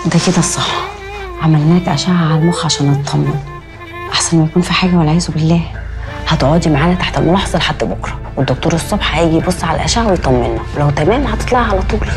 ده كده الصح عملنا لك اشعه على المخ عشان نطمن احسن ما يكون في حاجه والعياذ بالله هتقعدي معانا تحت الملاحظه لحد بكره والدكتور الصبح هيجي يبص على الاشعه ويطمنا ولو تمام هتطلعي على طول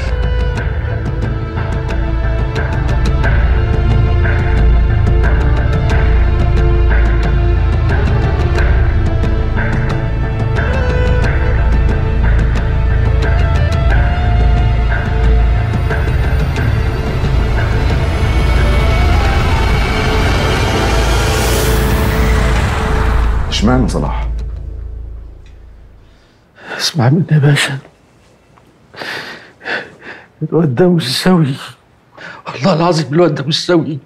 اشمعنى صلاح؟ اسمع مني يا باشا الواد ده مش سوي والله العظيم الواد ده مش سوي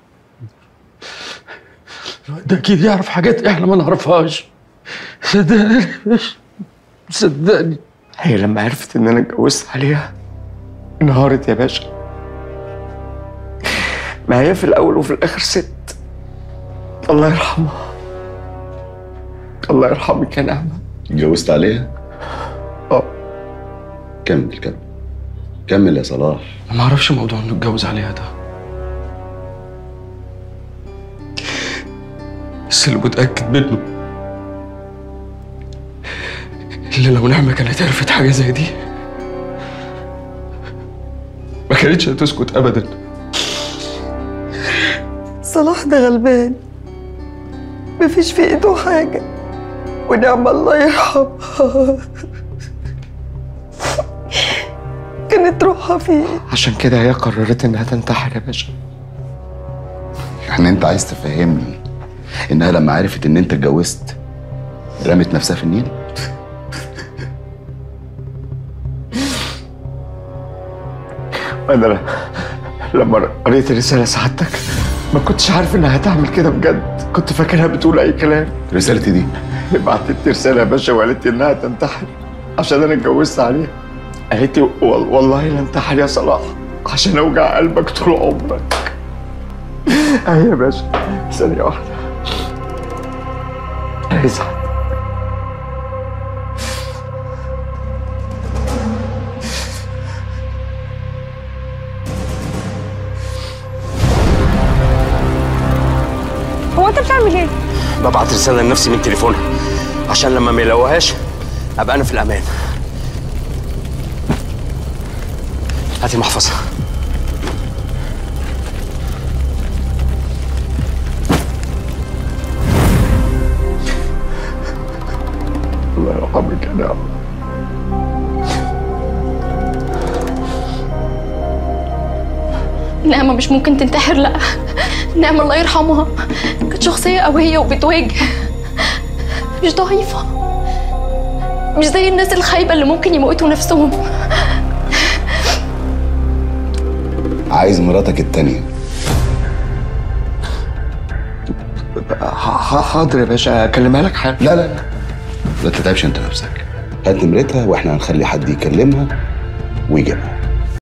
الواد ده اكيد يعرف حاجات احنا ما نعرفهاش صدقني يا باشا صدقني هي لما عرفت ان انا اتجوزت عليها انهارت يا باشا ما هي في الاول وفي الاخر ست الله يرحمها الله يرحمك يا نعمة اتجوزت عليها؟ اه كمل كمل كمل يا صلاح أنا ما اعرفش موضوع انه اتجوز عليها ده بس اللي متأكد منه اللي لو نعمة كانت عرفت حاجة زي دي ما كانتش هتسكت أبدا صلاح ده غلبان مفيش في ايده حاجة ونعم الله يرحمها كانت روحها فيه عشان كده هي قررت انها تنتحر يا باشا يعني انت عايز تفهمني انها لما عرفت ان انت اتجوزت رمت نفسها في النيل؟ انا ل- لما قريت الرسالة سعادتك ما كنتش عارف انها هتعمل كده بجد كنت فاكرها بتقول اي كلام رسالتي دي بعتت لي رسالة يا باشا وقالت لي انها تنتحر عشان انا اتجوزت عليها قالت لي وال- والله لا انتحر يا صلاح عشان اوجع قلبك طول عمرك اهي يا باشا ثانية واحدة اهي سعادتك هو انت بتعمل ايه؟ ببعت رسالة لنفسي من تليفونها عشان لما ما يلاقوهاش ابقى انا في الامان هاتي المحفظة الله يرحمك يا نعم نعمة مش ممكن تنتحر لا نعمة الله يرحمها كانت شخصية قوية وبتواجه مش ضعيفة مش زي الناس الخايبة اللي ممكن يموتوا نفسهم عايز مراتك التانية ح- ح- حاضر يا باشا اكلمها لك حالا لا لا لا لا تتعبش انت نفسك هات نمرتها واحنا هنخلي حد يكلمها ويجيبها